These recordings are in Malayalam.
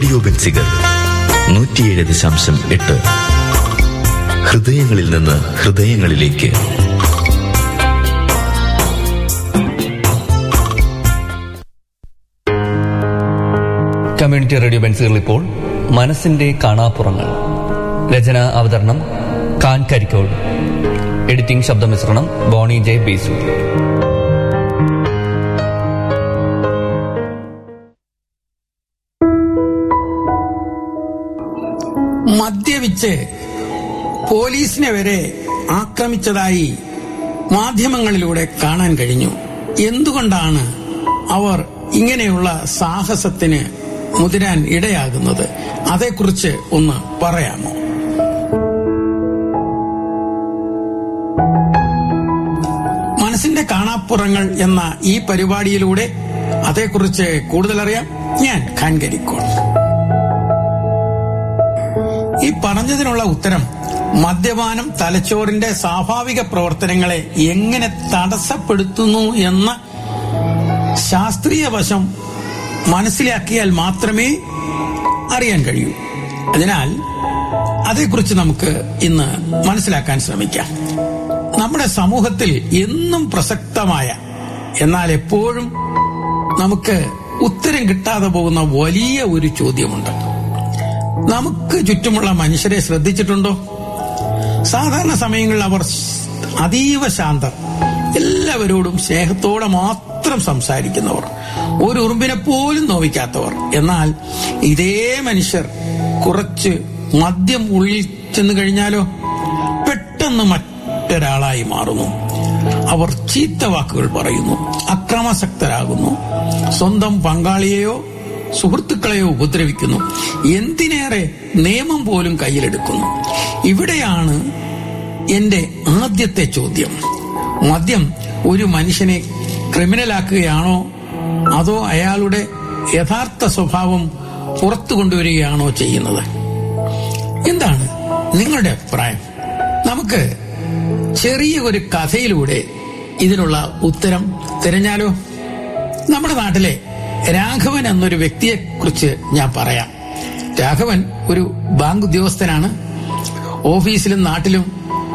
റേഡിയോ ബെൻസികൾ നൂറ്റിയേഴ് ദശാംശം എട്ട് ഹൃദയങ്ങളിൽ നിന്ന് ഹൃദയങ്ങളിലേക്ക് കമ്മ്യൂണിറ്റി റേഡിയോ ബെൻസുകൾ ഇപ്പോൾ മനസ്സിന്റെ കാണാപ്പുറങ്ങൾ രചന അവതരണം കാൻ കരിക്കോട് എഡിറ്റിംഗ് ശബ്ദമിശ്രണം ബോണി ജെ ബേസു മദ്യപിച്ച് പോലീസിനെ വരെ ആക്രമിച്ചതായി മാധ്യമങ്ങളിലൂടെ കാണാൻ കഴിഞ്ഞു എന്തുകൊണ്ടാണ് അവർ ഇങ്ങനെയുള്ള സാഹസത്തിന് മുതിരാൻ ഇടയാകുന്നത് അതേക്കുറിച്ച് ഒന്ന് പറയാമോ മനസ്സിന്റെ കാണാപ്പുറങ്ങൾ എന്ന ഈ പരിപാടിയിലൂടെ അതേക്കുറിച്ച് കൂടുതൽ അറിയാം ഞാൻ ഖാൻ കരിക്കോൺ ഈ പറഞ്ഞതിനുള്ള ഉത്തരം മദ്യപാനം തലച്ചോറിന്റെ സ്വാഭാവിക പ്രവർത്തനങ്ങളെ എങ്ങനെ തടസ്സപ്പെടുത്തുന്നു എന്ന ശാസ്ത്രീയ വശം മനസ്സിലാക്കിയാൽ മാത്രമേ അറിയാൻ കഴിയൂ അതിനാൽ അതേക്കുറിച്ച് നമുക്ക് ഇന്ന് മനസ്സിലാക്കാൻ ശ്രമിക്കാം നമ്മുടെ സമൂഹത്തിൽ എന്നും പ്രസക്തമായ എന്നാൽ എപ്പോഴും നമുക്ക് ഉത്തരം കിട്ടാതെ പോകുന്ന വലിയ ഒരു ചോദ്യമുണ്ട് നമുക്ക് ചുറ്റുമുള്ള മനുഷ്യരെ ശ്രദ്ധിച്ചിട്ടുണ്ടോ സാധാരണ സമയങ്ങളിൽ അവർ അതീവ ശാന്തർ എല്ലാവരോടും സ്നേഹത്തോടെ മാത്രം സംസാരിക്കുന്നവർ ഒരു ഉറുമ്പിനെ പോലും നോവിക്കാത്തവർ എന്നാൽ ഇതേ മനുഷ്യർ കുറച്ച് മദ്യം ഉള്ളിൽ ചെന്ന് കഴിഞ്ഞാലോ പെട്ടെന്ന് മറ്റൊരാളായി മാറുന്നു അവർ ചീത്ത വാക്കുകൾ പറയുന്നു അക്രമാസക്തരാകുന്നു സ്വന്തം പങ്കാളിയെയോ സുഹൃത്തുക്കളെയോ ഉപദ്രവിക്കുന്നു എന്തിനേറെ നിയമം പോലും കയ്യിലെടുക്കുന്നു ഇവിടെയാണ് എന്റെ ആദ്യത്തെ ചോദ്യം മദ്യം ഒരു മനുഷ്യനെ ക്രിമിനലാക്കുകയാണോ അതോ അയാളുടെ യഥാർത്ഥ സ്വഭാവം പുറത്തു കൊണ്ടുവരികയാണോ ചെയ്യുന്നത് എന്താണ് നിങ്ങളുടെ അഭിപ്രായം നമുക്ക് ചെറിയ ഒരു കഥയിലൂടെ ഇതിനുള്ള ഉത്തരം തിരഞ്ഞാലോ നമ്മുടെ നാട്ടിലെ രാഘവൻ എന്നൊരു വ്യക്തിയെ കുറിച്ച് ഞാൻ പറയാം രാഘവൻ ഒരു ബാങ്ക് ഉദ്യോഗസ്ഥനാണ് ഓഫീസിലും നാട്ടിലും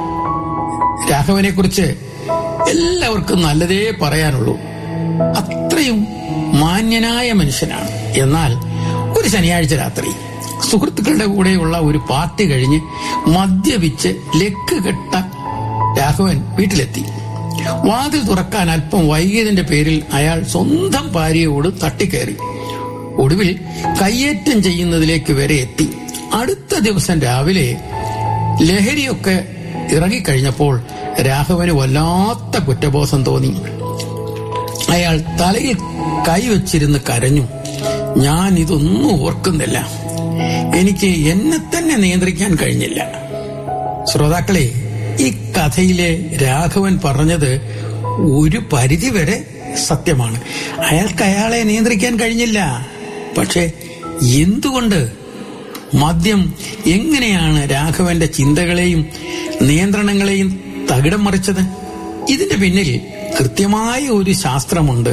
രാഘവനെ കുറിച്ച് എല്ലാവർക്കും നല്ലതേ പറയാനുള്ളൂ അത്രയും മാന്യനായ മനുഷ്യനാണ് എന്നാൽ ഒരു ശനിയാഴ്ച രാത്രി സുഹൃത്തുക്കളുടെ കൂടെയുള്ള ഒരു പാർട്ടി കഴിഞ്ഞ് മദ്യപിച്ച് ലക്ക് കെട്ട രാഘവൻ വീട്ടിലെത്തി വാതിൽ തുറക്കാൻ അല്പം വൈകിയതിന്റെ പേരിൽ അയാൾ സ്വന്തം ഭാര്യയോട് തട്ടിക്കയറി ഒടുവിൽ കയ്യേറ്റം ചെയ്യുന്നതിലേക്ക് വരെ എത്തി അടുത്ത ദിവസം രാവിലെ ലഹരിയൊക്കെ ഇറങ്ങിക്കഴിഞ്ഞപ്പോൾ രാഘവന് വല്ലാത്ത കുറ്റബോധം തോന്നി അയാൾ തലയിൽ കൈവച്ചിരുന്ന് കരഞ്ഞു ഞാൻ ഇതൊന്നും ഓർക്കുന്നില്ല എനിക്ക് എന്നെ തന്നെ നിയന്ത്രിക്കാൻ കഴിഞ്ഞില്ല ശ്രോതാക്കളെ ഈ കഥയിലെ രാഘവൻ പറഞ്ഞത് ഒരു പരിധിവരെ സത്യമാണ് അയാൾക്ക് അയാളെ നിയന്ത്രിക്കാൻ കഴിഞ്ഞില്ല പക്ഷെ എന്തുകൊണ്ട് മദ്യം എങ്ങനെയാണ് രാഘവന്റെ ചിന്തകളെയും നിയന്ത്രണങ്ങളെയും തകിടം മറിച്ചത് ഇതിന്റെ പിന്നിൽ കൃത്യമായ ഒരു ശാസ്ത്രമുണ്ട്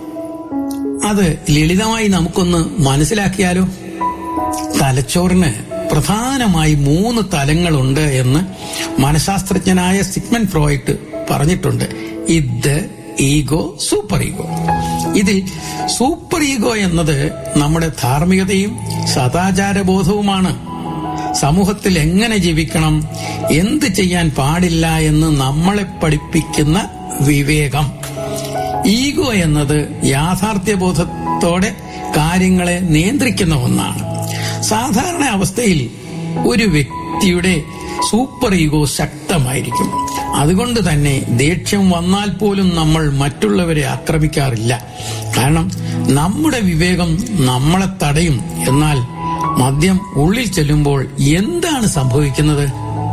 അത് ലളിതമായി നമുക്കൊന്ന് മനസ്സിലാക്കിയാലോ തലച്ചോറിന് പ്രധാനമായി മൂന്ന് തലങ്ങളുണ്ട് എന്ന് മനഃശാസ്ത്രജ്ഞനായ സിഗ്മൻ ഫ്രോയിഡ് പറഞ്ഞിട്ടുണ്ട് ഇത് ഈഗോ സൂപ്പർ ഈഗോ ഇതിൽ സൂപ്പർ ഈഗോ എന്നത് നമ്മുടെ ധാർമ്മികതയും സദാചാരബോധവുമാണ് സമൂഹത്തിൽ എങ്ങനെ ജീവിക്കണം എന്ത് ചെയ്യാൻ പാടില്ല എന്ന് നമ്മളെ പഠിപ്പിക്കുന്ന വിവേകം ഈഗോ എന്നത് യാഥാർത്ഥ്യബോധത്തോടെ കാര്യങ്ങളെ നിയന്ത്രിക്കുന്ന ഒന്നാണ് സാധാരണ അവസ്ഥയിൽ ഒരു വ്യക്തിയുടെ സൂപ്പർ ഈഗോ ശക്തമായിരിക്കും അതുകൊണ്ട് തന്നെ ദേഷ്യം വന്നാൽ പോലും നമ്മൾ മറ്റുള്ളവരെ ആക്രമിക്കാറില്ല കാരണം നമ്മുടെ വിവേകം നമ്മളെ തടയും എന്നാൽ മദ്യം ഉള്ളിൽ ചെല്ലുമ്പോൾ എന്താണ് സംഭവിക്കുന്നത്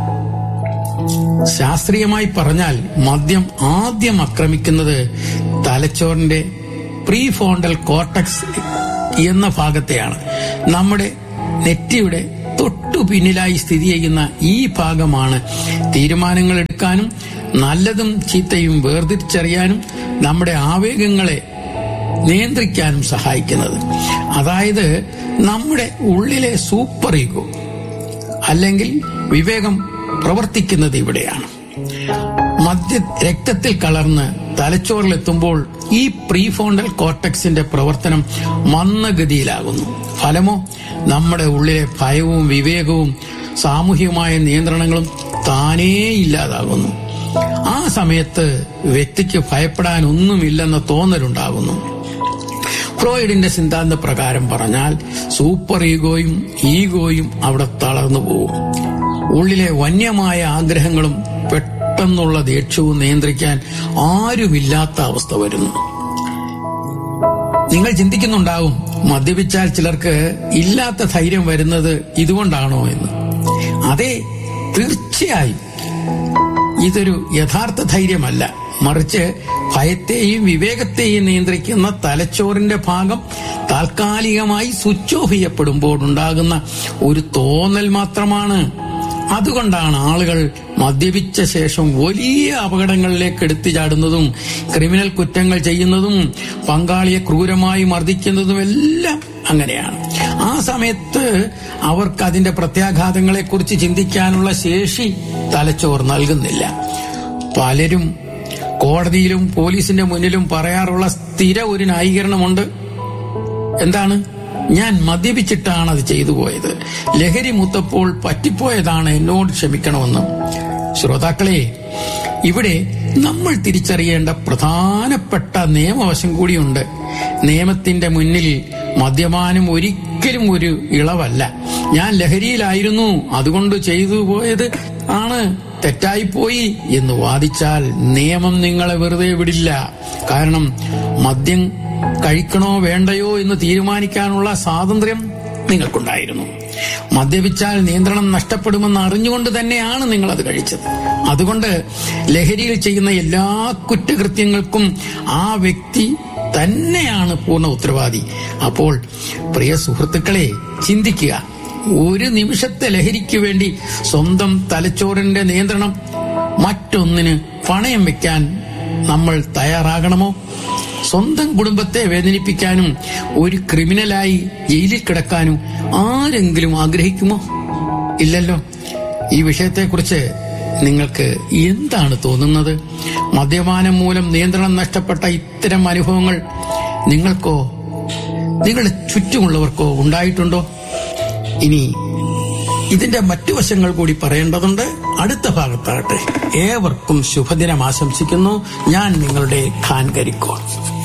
ശാസ്ത്രീയമായി പറഞ്ഞാൽ മദ്യം ആദ്യം ആക്രമിക്കുന്നത് തലച്ചോറിന്റെ പ്രീഫോണ്ടൽ കോർട്ടക്സ് എന്ന ഭാഗത്തെയാണ് നമ്മുടെ നെറ്റിയുടെ തൊട്ടു പിന്നിലായി സ്ഥിതി ചെയ്യുന്ന ഈ ഭാഗമാണ് തീരുമാനങ്ങൾ എടുക്കാനും നല്ലതും ചീത്തയും വേർതിരിച്ചറിയാനും നമ്മുടെ ആവേഗങ്ങളെ നിയന്ത്രിക്കാനും സഹായിക്കുന്നത് അതായത് നമ്മുടെ ഉള്ളിലെ സൂപ്പർ ഈഗോ അല്ലെങ്കിൽ വിവേകം പ്രവർത്തിക്കുന്നത് ഇവിടെയാണ് മദ്യ രക്തത്തിൽ കലർന്ന് തലച്ചോറിലെത്തുമ്പോൾ ഈ പ്രീഫോണ്ടൽ കോർട്ടക്സിന്റെ പ്രവർത്തനം മന്ദഗതിയിലാകുന്നു ഫലമോ നമ്മുടെ ഉള്ളിലെ ഭയവും വിവേകവും സാമൂഹികമായ നിയന്ത്രണങ്ങളും താനേ ഇല്ലാതാകുന്നു ആ സമയത്ത് വ്യക്തിക്ക് ഭയപ്പെടാൻ ഒന്നുമില്ലെന്ന തോന്നലുണ്ടാകുന്നു ഫ്രോയിഡിന്റെ സിദ്ധാന്ത പ്രകാരം പറഞ്ഞാൽ സൂപ്പർ ഈഗോയും ഈഗോയും അവിടെ തളർന്നു പോകും ഉള്ളിലെ വന്യമായ ആഗ്രഹങ്ങളും പെട്ടെന്നുള്ള ദേഷ്യവും നിയന്ത്രിക്കാൻ ആരുമില്ലാത്ത അവസ്ഥ വരുന്നു നിങ്ങൾ ചിന്തിക്കുന്നുണ്ടാവും മദ്യപിച്ചാൽ ചിലർക്ക് ഇല്ലാത്ത ധൈര്യം വരുന്നത് ഇതുകൊണ്ടാണോ എന്ന് അതെ തീർച്ചയായും ഇതൊരു യഥാർത്ഥ ധൈര്യമല്ല മറിച്ച് ഭയത്തെയും വിവേകത്തെയും നിയന്ത്രിക്കുന്ന തലച്ചോറിന്റെ ഭാഗം താൽക്കാലികമായി സ്വിച്ച് ഓഫ് ചെയ്യപ്പെടുമ്പോൾ ഉണ്ടാകുന്ന ഒരു തോന്നൽ മാത്രമാണ് അതുകൊണ്ടാണ് ആളുകൾ മദ്യപിച്ച ശേഷം വലിയ അപകടങ്ങളിലേക്ക് എടുത്തു ചാടുന്നതും ക്രിമിനൽ കുറ്റങ്ങൾ ചെയ്യുന്നതും പങ്കാളിയെ ക്രൂരമായി മർദ്ദിക്കുന്നതും എല്ലാം അങ്ങനെയാണ് ആ സമയത്ത് അവർക്ക് അതിന്റെ പ്രത്യാഘാതങ്ങളെക്കുറിച്ച് ചിന്തിക്കാനുള്ള ശേഷി തലച്ചോർ നൽകുന്നില്ല പലരും കോടതിയിലും പോലീസിന്റെ മുന്നിലും പറയാറുള്ള സ്ഥിര ഒരു ന്യായീകരണമുണ്ട് എന്താണ് ഞാൻ മദ്യപിച്ചിട്ടാണ് അത് ചെയ്തു പോയത് ലഹരി മൂത്തപ്പോൾ പറ്റിപ്പോയതാണ് എന്നോട് ക്ഷമിക്കണമെന്ന് ശ്രോതാക്കളെ ഇവിടെ നമ്മൾ തിരിച്ചറിയേണ്ട പ്രധാനപ്പെട്ട നിയമവശം കൂടിയുണ്ട് നിയമത്തിന്റെ മുന്നിൽ മദ്യപാനം ഒരിക്കലും ഒരു ഇളവല്ല ഞാൻ ലഹരിയിലായിരുന്നു അതുകൊണ്ട് ചെയ്തു പോയത് ആണ് തെറ്റായിപ്പോയി എന്ന് വാദിച്ചാൽ നിയമം നിങ്ങളെ വെറുതെ വിടില്ല കാരണം മദ്യം കഴിക്കണോ വേണ്ടയോ എന്ന് തീരുമാനിക്കാനുള്ള സ്വാതന്ത്ര്യം നിങ്ങൾക്കുണ്ടായിരുന്നു മദ്യപിച്ചാൽ നിയന്ത്രണം നഷ്ടപ്പെടുമെന്ന് അറിഞ്ഞുകൊണ്ട് തന്നെയാണ് നിങ്ങൾ അത് കഴിച്ചത് അതുകൊണ്ട് ലഹരിയിൽ ചെയ്യുന്ന എല്ലാ കുറ്റകൃത്യങ്ങൾക്കും ആ വ്യക്തി തന്നെയാണ് പൂർണ്ണ ഉത്തരവാദി അപ്പോൾ പ്രിയ സുഹൃത്തുക്കളെ ചിന്തിക്കുക ഒരു നിമിഷത്തെ ലഹരിക്ക് വേണ്ടി സ്വന്തം തലച്ചോറിന്റെ നിയന്ത്രണം മറ്റൊന്നിന് പണയം വെക്കാൻ നമ്മൾ തയ്യാറാകണമോ സ്വന്തം കുടുംബത്തെ വേദനിപ്പിക്കാനും ഒരു ക്രിമിനലായി ജയിലിൽ കിടക്കാനും ആരെങ്കിലും ആഗ്രഹിക്കുമോ ഇല്ലല്ലോ ഈ വിഷയത്തെക്കുറിച്ച് നിങ്ങൾക്ക് എന്താണ് തോന്നുന്നത് മദ്യപാനം മൂലം നിയന്ത്രണം നഷ്ടപ്പെട്ട ഇത്തരം അനുഭവങ്ങൾ നിങ്ങൾക്കോ നിങ്ങളുടെ ചുറ്റുമുള്ളവർക്കോ ഉണ്ടായിട്ടുണ്ടോ ഇനി ഇതിന്റെ മറ്റു വശങ്ങൾ കൂടി പറയേണ്ടതുണ്ട് അടുത്ത ഭാഗത്താകട്ടെ ഏവർക്കും ശുഭദിനം ആശംസിക്കുന്നു ഞാൻ നിങ്ങളുടെ ഖാൻ കരിക്കോൾ